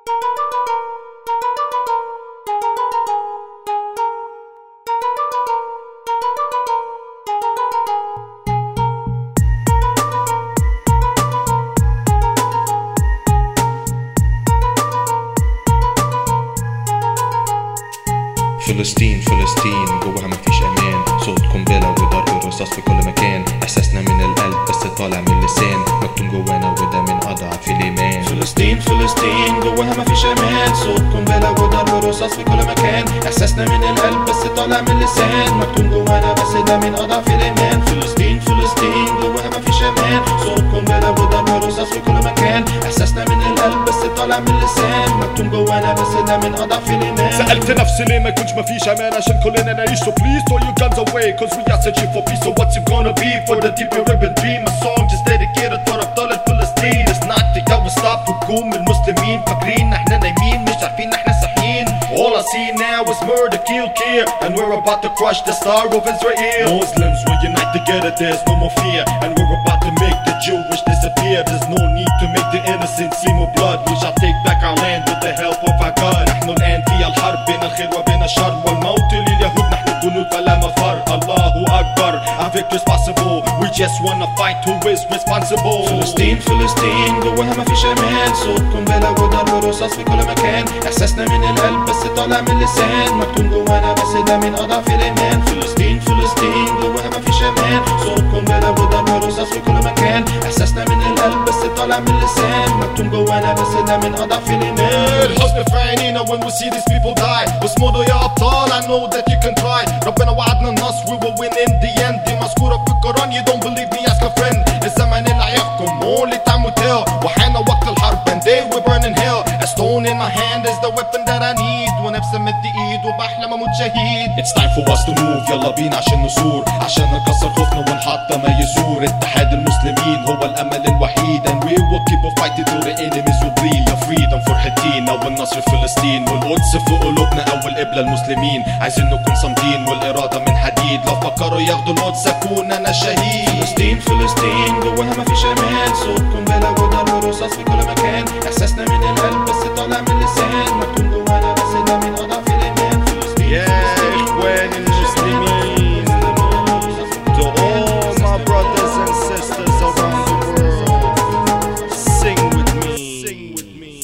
فلسطين فلسطين جواها مفيش امان صوت قنبله وضرب الرصاص في كل مكان احساسنا من القلب بس طالع من اللسان مكتوم جوانا وده من اضعف الايمان فلسطين فلسطين جواها مفيش امان صوت قنبله وضرب رصاص في كل مكان احساسنا من القلب بس طالع من اللسان مكتوم جوانا بس ده من اضعف الايمان فلسطين فلسطين جواها مفيش امان صوت قنبله وضرب رصاص في كل مكان احساسنا من القلب بس طالع من اللسان مكتوم جوانا بس ده من اضعف الايمان سألت نفسي ليه ما يكونش مفيش امان عشان كلنا نعيش so please throw your guns away cause we are searching for peace so what's it gonna be for the deep ribbon dream a song just dedicated for ابطال فلسطين it's not the yo stop هجوم المسلمين فاكرين احنا نايمين مش عارفين احنا صاحيين all I see now is murder kill care and we're about to crush the star of Israel Muslims will unite together there's no more fear and we're about to make the Jewish disappear there's no need to make the innocent see more blood we shall take back our land with the help of our God نحن الآن في الحرب بين الخير وبين الشر والموت لليهود نحن الجنود فلا مفر الله أكبر our victory is possible we just wanna fight who is responsible فلسطين فلسطين جواها مفيش امان صوت قنبله وضرب رصاص في كل مكان احساسنا من القلب بس طالع من اللسان مكتوم جوانا بس ده من اضعف الايمان فلسطين فلسطين جواها مفيش امان صوت قنبله وضرب رصاص في كل مكان احساسنا من القلب بس طالع من اللسان مكتوم جوانا بس ده من اضعف الايمان الحزن في عينينا when we see these people die واصمدوا يا ابطال I know that you can try ربنا وعدنا النصر we will win in the end دي مذكورة في القرآن you don't believe me ask a friend الزمن اللي هيحكم only time will tell وحان وقت الحرب and they will burn in hell a stone in my hand is the weapon that I need ونفسي مد ايد وبحلم اموت شهيد It's time for us to move يلا بينا عشان نثور عشان نكسر خوفنا ونحطم ما يزور اتحاد المسلمين هو الامل الوحيد and we will keep on fighting till the enemies will bleed يا freedom فرحتين او النصر في فلسطين والقدس في قلوبنا اول قبلة المسلمين عايزين نكون صامدين والاراده من حديد لو فكروا ياخدوا القدس اكون انا شهيد فلسطين فلسطين جواها مفيش امان صوت قنبله وضرب رصاص في كل مكان احساسنا من القلب بس طالع من اللسان مكتوم جوانا بس ده من اضعف الايمان فلسطين يا اخواني المسلمين To all my brothers and sisters around the world Sing with me Sing with me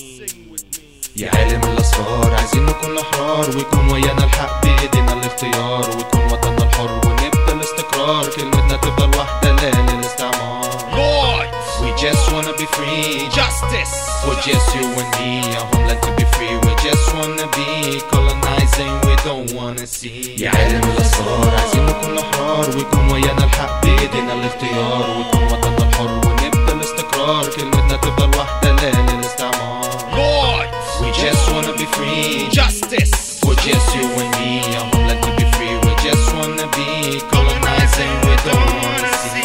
يا عالم الاسرار عايزين نكون احرار ويكون ويانا الحق بايدينا الاختيار ويكون وطننا الحر ونبدا الاستقرار كلمتنا تفضل واحده لا للاستعمار Lord We just wanna be free Justice For just you and me, a homeland to be free We just wanna be colonizing, we don't wanna see يا عالم الأسرار عايزين نكون أحرار ويكون ويانا الحق بإيدينا الاختيار ويكون وطننا الحر ونبدأ الاستقرار كلمتنا تفضل واحدة لا للاستعمار Lord We just wanna be free Justice For just you and me, a homeland to be free We just wanna be colonizing, we don't wanna see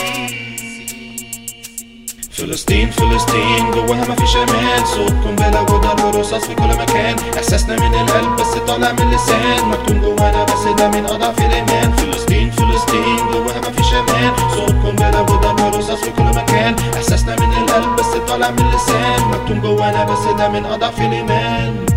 فلسطين فلسطين جواها مفيش امان صوت قنبله وضرب رصاص في كل مكان احساسنا من القلب بس طالع من اللسان مكتوم جوانا بس ده من اضعف الايمان فلسطين فلسطين جواها مفيش امان صوت قنبله وضرب رصاص في كل مكان احساسنا من القلب بس طالع من اللسان مكتوم جوانا بس ده من اضعف الايمان